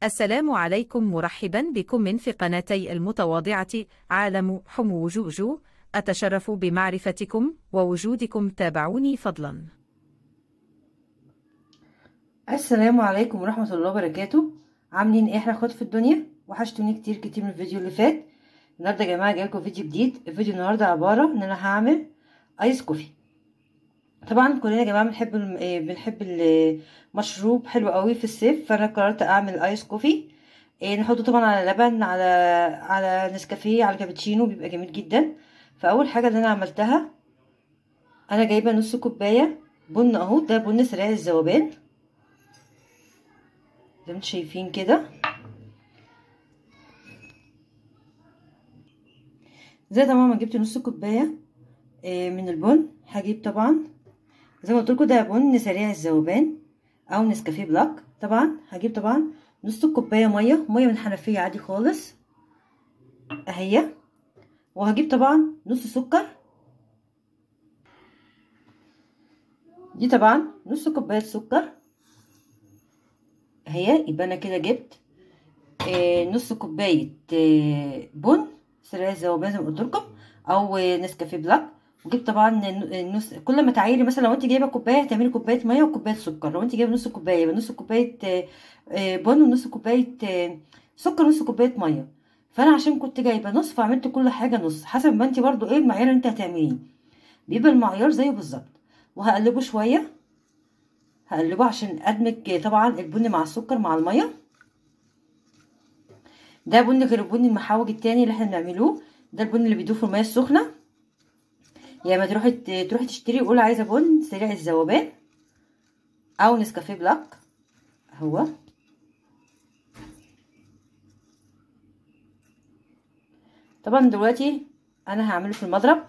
السلام عليكم مرحبا بكم من في قناتي المتواضعة عالم حمو جوجو أتشرف بمعرفتكم ووجودكم تابعوني فضلا السلام عليكم ورحمة الله وبركاته عاملين ايه احنا اخوات في الدنيا وحشتوني كتير كتير من الفيديو اللي فات النهارده يا جماعه جايلكم فيديو جديد الفيديو النهارده عباره ان انا هعمل ايس كوفي طبعا كلنا يا جماعه بنحب الم... إيه بنحب المشروب حلو قوي في الصيف فانا قررت اعمل ايس كوفي إيه نحطه طبعا على لبن على على نسكافيه على كابتشينو بيبقى جميل جدا فاول حاجه اللي انا عملتها انا جايبه نص كوبايه بن اهو ده بن سريع الذوبان زي ما انتم شايفين كده زي طبعا ما جبت نص كوبايه من البن هجيب طبعا زي ما قلت لكم ده بن سريع الذوبان او نسكافيه بلاك طبعا هجيب طبعا نص كوبايه ميه ميه من الحنفيه عادي خالص اهي وهجيب طبعا نص سكر دي طبعا نص كوبايه سكر اهي يبقى انا كده جبت آه نص كوبايه آه بن سريع الذوبان زي ما قلت لكم او نسكافيه بلاك وجبت طبعا نص كل ما تعايري مثلا لو انت جايبه كوبايه هتعملي كوبايه ميه وكوبايه سكر لو انت جايبه نص كوبايه يبقى نص كوبايه بن ونص كوبايه سكر ونص كوبايه ميه فانا عشان كنت جايبه نص فعملت كل حاجه نص حسب ما انت برضو ايه المعيار اللي انت هتعمليه بيبقى المعيار زيه بالظبط وهقلبه شويه هقلبه عشان ادمج طبعا البن مع السكر مع الميه ده بن غير البن المحوج التاني اللي احنا بنعملوه ده البن اللي بيدوب في الميه السخنه يا ما تروحي تروحي تشتري قولي عايزه بن سريع الذوبان او نسكافيه بلاك هو طبعا دلوقتي انا هعمله في المضرب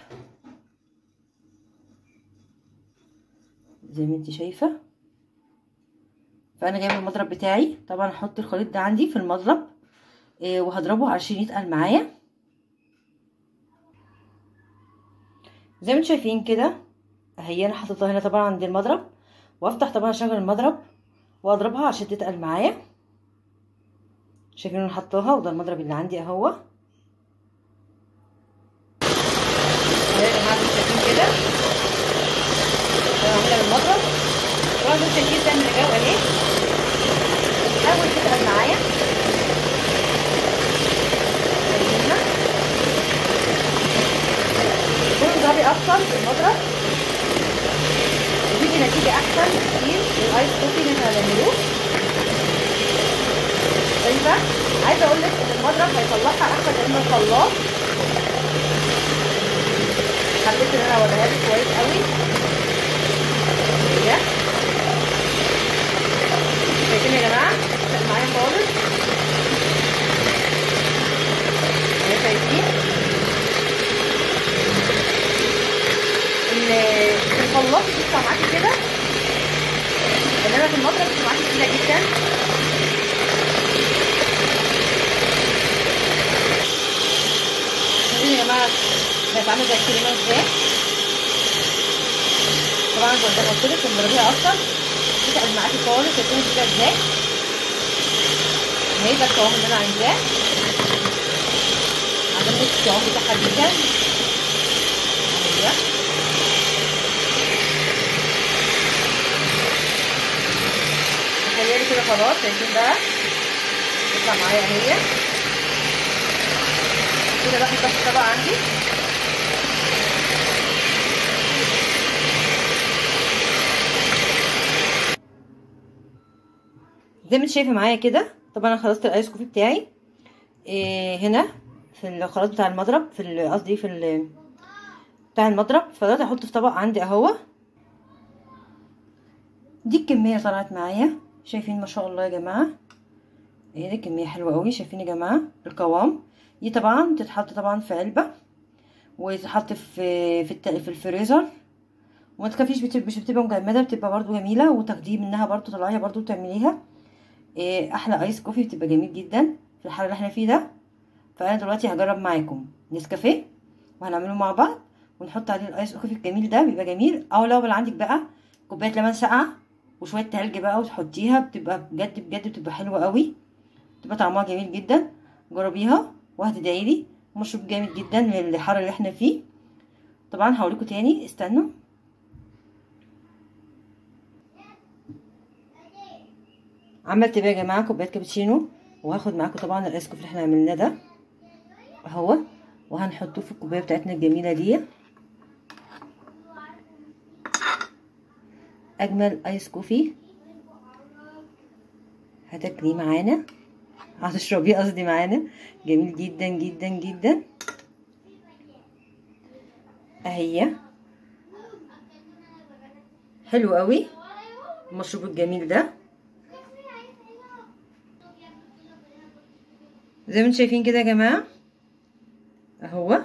زي ما انت شايفه فانا جايبه المضرب بتاعي طبعا هحط الخليط ده عندي في المضرب إيه وهضربه عشان يتقل معايا زي ما انتم شايفين كده اهي انا حاططها هنا طبعا عند المضرب وافتح طبعا اشغل المضرب واضربها عشان تتقل معايا شايفين انا حطاها وده المضرب اللي عندي اهو اهي يا جماعه انتوا شايفين كده انا عامله المضرب طبعا انتوا شايفين ده من الجو اهي بتحاول تتقل معايا ضربي اكتر في المضرب ودي نتيجه احسن كتير للايس كوفي اللي احنا هنعملوه شايفه عايزه اقول لك ان المضرب هيطلعها احسن من الخلاط حبيت ان انا اوريها لك كويس قوي هي شايفين يا جماعه مش معايا خالص اهي شايفين الخلاط بتطلع معاكي كده انما في المضرب بتطلع معاكي تقيله جدا شايفين يا جماعه بقت عامله زي الكريمه ازاي طبعا زي ما قلت لك تضربيها اكتر تتقل معاكي خالص هتكون كده ازاي اهي ده القوام اللي انا عايزاه عجبني القوام بتاعها جدا اهي تخيلي كده خلاص شايفين بقى تطلع معايا اهي كده بقى في الطبق عندي زي ما انت شايفه معايا كده طبعا انا خلصت الايس كوفي بتاعي إيه هنا في الخلاط بتاع المضرب في قصدي في بتاع المضرب فدلوقتي احطه في طبق عندي اهو دي الكميه طلعت معايا شايفين ما شاء الله يا جماعه ايه دي كميه حلوه قوي شايفين يا جماعه القوام دي طبعا تتحط طبعا في علبه وتتحط في في في الفريزر وما تخافيش مش بتبقى مجمده بتبقى برضو جميله وتاخديه منها برضو طلعيها برضو تعمليها إيه احلى ايس كوفي بتبقى جميل جدا في الحاله اللي احنا فيه ده فانا دلوقتي هجرب معاكم نسكافيه وهنعمله مع بعض ونحط عليه الايس كوفي الجميل ده بيبقى جميل او لو عندك بقى كوبايه لبن ساقعه وشويه تلج بقى وتحطيها بتبقى بجد بجد بتبقى حلوه قوي تبقى طعمها جميل جدا جربيها وهتدعيلي مشروب جامد جدا للحر اللي احنا فيه طبعا هقولكوا تاني استنوا عملت بقى يا جماعه كوبايه كابتشينو وهاخد معاكم طبعا الايس كوفي اللي احنا عملناه ده اهو وهنحطه في الكوبايه بتاعتنا الجميله دي اجمل ايس كوفي هتاكليه معانا هتشربيه قصدي معانا جميل جدا جدا جدا اهي حلو قوي المشروب الجميل ده زي ما انتم شايفين كده يا جماعه اهو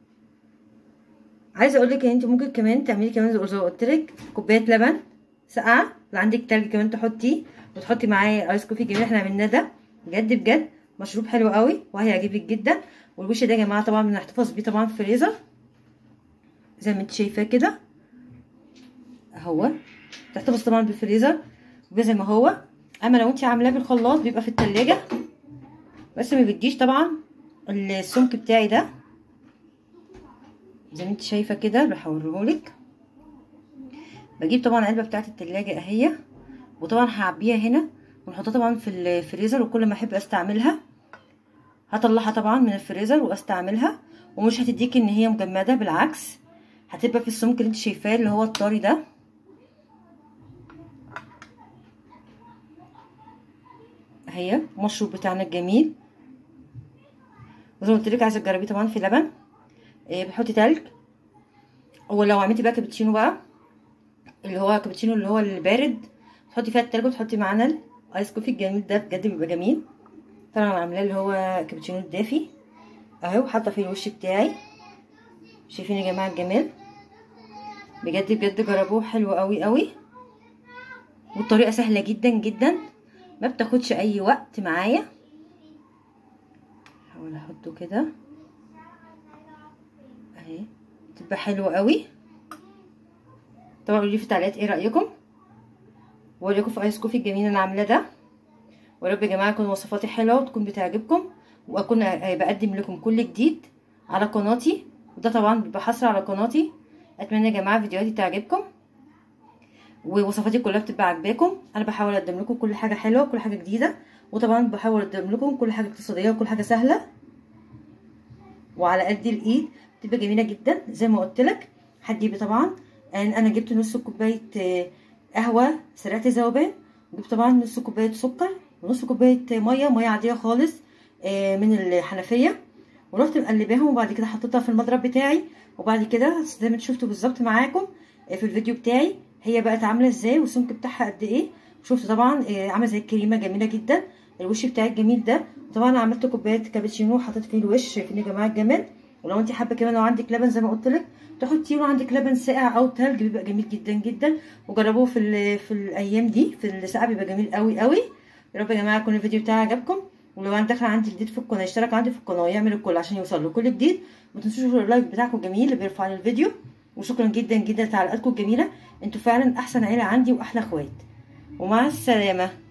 عايزه اقول لك ان انت ممكن كمان تعملي كمان زي ما قلت لك كوبايه لبن ساقعه لو عندك تلج كمان تحطيه وتحطي معاه ايس كوفي جميل احنا عملناه ده بجد بجد مشروب حلو قوي وهيعجبك جدا والوش ده يا جماعه طبعا بنحتفظ بيه طبعا في الفريزر زي ما انت شايفاه كده اهو تحتفظ طبعا بالفريزر زي ما هو اما لو انت عاملاه بالخلاط بيبقى في التلاجة بس ما بتجيش طبعا السمك بتاعي ده زي ما انت شايفه كده بحورهولك بجيب طبعا العلبه بتاعت التلاجة اهي وطبعا هعبيها هنا ونحطها طبعا في الفريزر وكل ما احب استعملها هطلعها طبعا من الفريزر واستعملها ومش هتديك ان هي مجمده بالعكس هتبقى في السمك اللي انت شايفاه اللي هو الطري ده اهي المشروب بتاعنا الجميل وزي ما قلت لك عايزه تجربيه طبعا في لبن إيه بتحطي تلج ولو عملتي بقى كابتشينو بقى اللي هو كابتشينو اللي هو البارد تحطي فيها التلج وتحطي معانا الايس كوفي الجميل ده بجد بيبقى جميل طبعا عاملاه اللي هو كابتشينو الدافي اهو حاطه فيه الوش بتاعي شايفين يا جماعه الجمال بجد بجد جربوه حلو قوي قوي والطريقه سهله جدا جدا ما بتاخدش اي وقت معايا هحاول احطه كده اهي تبقى حلوه قوي طبعا قولوا لي في التعليقات ايه رايكم واوريكم في ايس كوفي الجميل اللي انا عاملاه ده ويا رب يا جماعه تكون وصفاتي حلوه وتكون بتعجبكم واكون بقدم لكم كل جديد على قناتي وده طبعا بيبقى حصر على قناتي اتمنى يا جماعه فيديوهاتي تعجبكم ووصفاتي كلها بتبقى عاجباكم انا بحاول اقدم لكم كل حاجه حلوه وكل حاجه جديده وطبعا بحاول اقدم لكم كل حاجه اقتصاديه وكل حاجه سهله وعلى قد الايد بتبقى جميله جدا زي ما قلت لك هتجيبي طبعا انا جبت نص كوبايه قهوه سريعه الذوبان وجبت طبعا نص كوبايه سكر ونص كوبايه ميه ميه عاديه خالص من الحنفيه ورحت مقلباهم وبعد كده حطيتها في المضرب بتاعي وبعد كده زي ما انتوا شفتوا بالظبط معاكم في الفيديو بتاعي هي بقت عامله ازاي والسمك بتاعها قد ايه شفت طبعا عامله زي الكريمه جميله جدا الوش بتاعي الجميل ده وطبعا عملت كوبايه كابتشينو وحطيت فيه الوش شايفين يا جماعه الجمال ولو انت حابه كمان لو عندك لبن زي ما قلت لك تحطيه لو عندك لبن ساقع او تلج بيبقى جميل جدا جدا وجربوه في في الايام دي في الساقع بيبقى جميل قوي قوي يا رب يا جماعه يكون الفيديو بتاعي عجبكم ولو انت داخل عندي جديد في القناه اشترك عندي في القناه ويعمل الكل عشان يوصل له كل جديد ما تنسوش اللايك بتاعكم الجميل اللي بيرفع لي الفيديو وشكرا جدا جدا لتعليقاتكم الجميله انتوا فعلا احسن عيله عندي واحلى اخوات ومع السلامه